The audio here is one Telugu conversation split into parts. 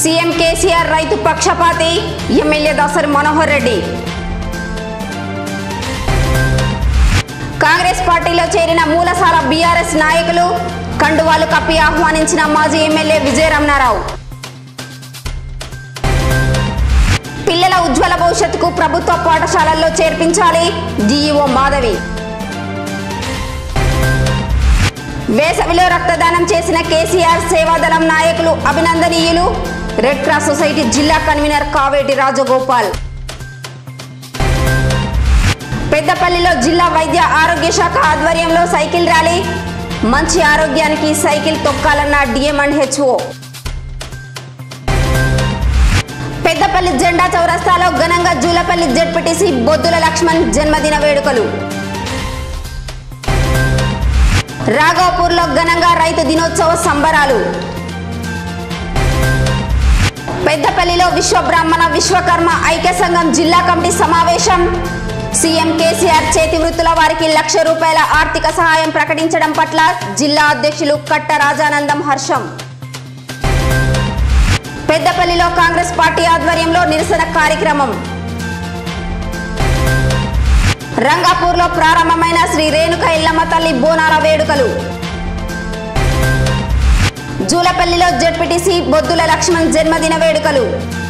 సీఎం కేసీఆర్ రైతు పక్షపాతి ఎమ్మెల్యే దాసరి మనోహర్ రెడ్డి కాంగ్రెస్ పార్టీలో చేరిన మూలసాల బీఆర్ఎస్ నాయకులు కండువాలు కప్పి ఆహ్వానించిన మాజీ ఎమ్మెల్యే విజయరమణారావు పిల్లల ఉజ్వల భవిష్యత్తుకు ప్రభుత్వ పాఠశాలల్లో చేర్పించాలి జీఈఓ మాధవి వేసవిలో రక్తదానం చేసిన కేసీఆర్ సేవాదళం నాయకులు అభినందనీయులు రెడ్ క్రాస్ సొసైటీ జిల్లా కన్వీనర్ కావేటి రాజగోపాల్ పెద్దపల్లిలో జిల్లా వైద్య ఆరోగ్య శాఖ ఆధ్వర్యంలో సైకిల్ ర్యాలీ మంచి ఆరోగ్యానికి సైకిల్ తొక్కాలన్న డిఎం అండ్ హెచ్ఓ పెద్దపల్లి జెండా చౌరస్తాలో ఘనంగా జూలపల్లి జెడ్పీటీసీ బొద్దుల లక్ష్మణ్ జన్మదిన వేడుకలు రాఘవపూర్లో ఘనంగా రైతు దినోత్సవ సంబరాలు పెద్దపల్లిలో విశ్వ బ్రాహ్మణ విశ్వకర్మ ఐక్య సంఘం జిల్లా కమిటీ సమావేశం సీఎం కేసీఆర్ చేతి వృత్తుల వారికి లక్ష రూపాయల ఆర్థిక సహాయం ప్రకటించడం పట్ల జిల్లా అధ్యక్షులు కట్ట రాజానందం హర్షం పెద్దపల్లిలో కాంగ్రెస్ పార్టీ ఆధ్వర్యంలో నిరసన కార్యక్రమం రంగాపూర్లో ప్రారంభమైన శ్రీ రేణుక ఇల్లమ్మ తల్లి బోనాల వేడుకలు జూలపల్లిలో జడ్పీటీసీ బొద్దుల లక్ష్మణ్ జన్మదిన వేడుకలు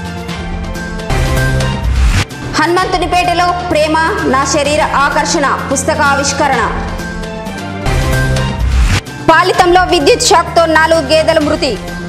హనుమంతునిపేటలో ప్రేమ నా శరీర ఆకర్షణ పుస్తక ఆవిష్కరణ పాలితంలో విద్యుత్ షాక్తో నాలుగు గేదెల మృతి